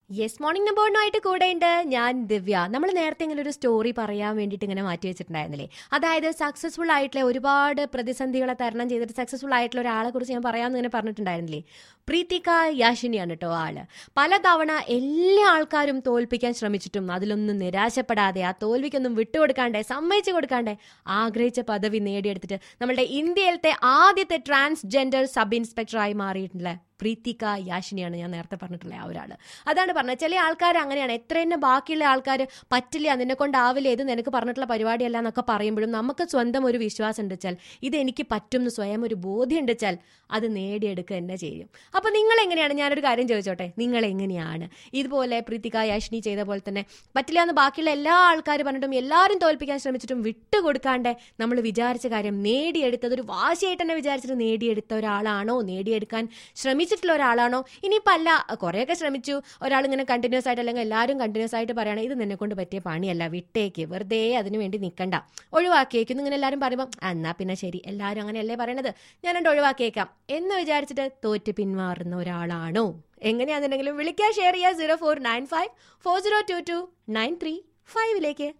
yes morning നമ്പോണുമായിട്ട് കൂടെ ഉണ്ട് ഞാൻ ദിവ്യ നമ്മൾ നേരത്തെ ഇങ്ങനെ ഒരു സ്റ്റോറി പറയാൻ വേണ്ടിയിട്ട് ഇങ്ങനെ മാറ്റി വെച്ചിട്ടുണ്ടായിരുന്നില്ലേ അതായത് സക്സസ്ഫുൾ ആയിട്ടുള്ള ഒരുപാട് പ്രതിസന്ധികളെ തരണം ചെയ്തിട്ട് സക്സസ്ഫുൾ ആയിട്ടുള്ള ഒരാളെ കുറിച്ച് ഞാൻ പറയാമെന്ന് ഇങ്ങനെ പറഞ്ഞിട്ടുണ്ടായിരുന്നില്ലേ പ്രീതിക യാഷിനിയാണ് കേട്ടോ ആള് പലതവണ എല്ലാ ആൾക്കാരും തോൽപ്പിക്കാൻ ശ്രമിച്ചിട്ടും അതിലൊന്നും നിരാശപ്പെടാതെ ആ തോൽവിക്കൊന്നും വിട്ടുകൊടുക്കാണ്ടേ സമ്മതിച്ചു കൊടുക്കാണ്ടേ ആഗ്രഹിച്ച പദവി നേടിയെടുത്തിട്ട് നമ്മളുടെ ഇന്ത്യയിലത്തെ ആദ്യത്തെ ട്രാൻസ്ജെൻഡർ സബ് ഇൻസ്പെക്ടറായി മാറിയിട്ടുള്ള പ്രീതിക യാഷിനിയാണ് ഞാൻ നേരത്തെ പറഞ്ഞിട്ടുള്ള ആ ഒരാൾ അതാണ് പറഞ്ഞത് ചില ആൾക്കാർ അങ്ങനെയാണ് എത്ര തന്നെ ബാക്കിയുള്ള ആൾക്കാർ പറ്റില്ല നിന്നെ കൊണ്ടാവില്ല ഇത് നിനക്ക് പറഞ്ഞിട്ടുള്ള പരിപാടിയല്ല എന്നൊക്കെ പറയുമ്പോഴും നമുക്ക് സ്വന്തം ഒരു വിശ്വാസം ഉണ്ട് വെച്ചാൽ ഇത് എനിക്ക് പറ്റും എന്ന് സ്വയം ഒരു ബോധ്യം ഉണ്ട് വെച്ചാൽ അത് നേടിയെടുക്കുക തന്നെ ചെയ്യും അപ്പൊ നിങ്ങൾ എങ്ങനെയാണ് ഞാനൊരു കാര്യം ചോദിച്ചോട്ടെ നിങ്ങൾ എങ്ങനെയാണ് ഇതുപോലെ പ്രീതിക യാഷിനി ചെയ്ത പോലെ തന്നെ പറ്റില്ല എന്ന് ബാക്കിയുള്ള എല്ലാ ആൾക്കാർ പറഞ്ഞിട്ടും എല്ലാവരും തോൽപ്പിക്കാൻ ശ്രമിച്ചിട്ടും വിട്ടുകൊടുക്കാണ്ട് നമ്മൾ വിചാരിച്ച കാര്യം നേടിയെടുത്തത് ഒരു വാശിയായിട്ട് തന്നെ വിചാരിച്ചിട്ട് നേടിയെടുത്ത ഒരാളാണോ നേടിയെടുക്കാൻ ശ്രമിച്ചിട്ടുള്ള ഒരാളാണോ ഇനിയിപ്പോൾ അല്ല കുറേയൊക്കെ ശ്രമിച്ചു ഒരാൾ ഇങ്ങനെ കണ്ടിന്യൂസ് ആയിട്ട് അല്ലെങ്കിൽ എല്ലാവരും കണ്ടിന്യൂസ് ആയിട്ട് പറയുകയാണ് ഇത് നിന്നെ കൊണ്ട് പറ്റിയ പണിയല്ല വിട്ടേക്ക് വെറുതെ അതിനു വേണ്ടി നിൽക്കണ്ട ഒഴിവാക്കിയേക്കും ഇങ്ങനെ എല്ലാവരും പറയുമ്പോൾ എന്നാ പിന്നെ ശരി എല്ലാവരും അങ്ങനെയല്ലേ പറയണത് ഞാനെൻ്റെ ഒഴിവാക്കിയേക്കാം എന്ന് വിചാരിച്ചിട്ട് തോറ്റ് പിന്മാറുന്ന ഒരാളാണോ എങ്ങനെയാണെന്നുണ്ടെങ്കിലും വിളിക്കാൻ ഷെയർ ചെയ്യുക zero four nine five four zero two two nine three ഫൈവിലേക്ക്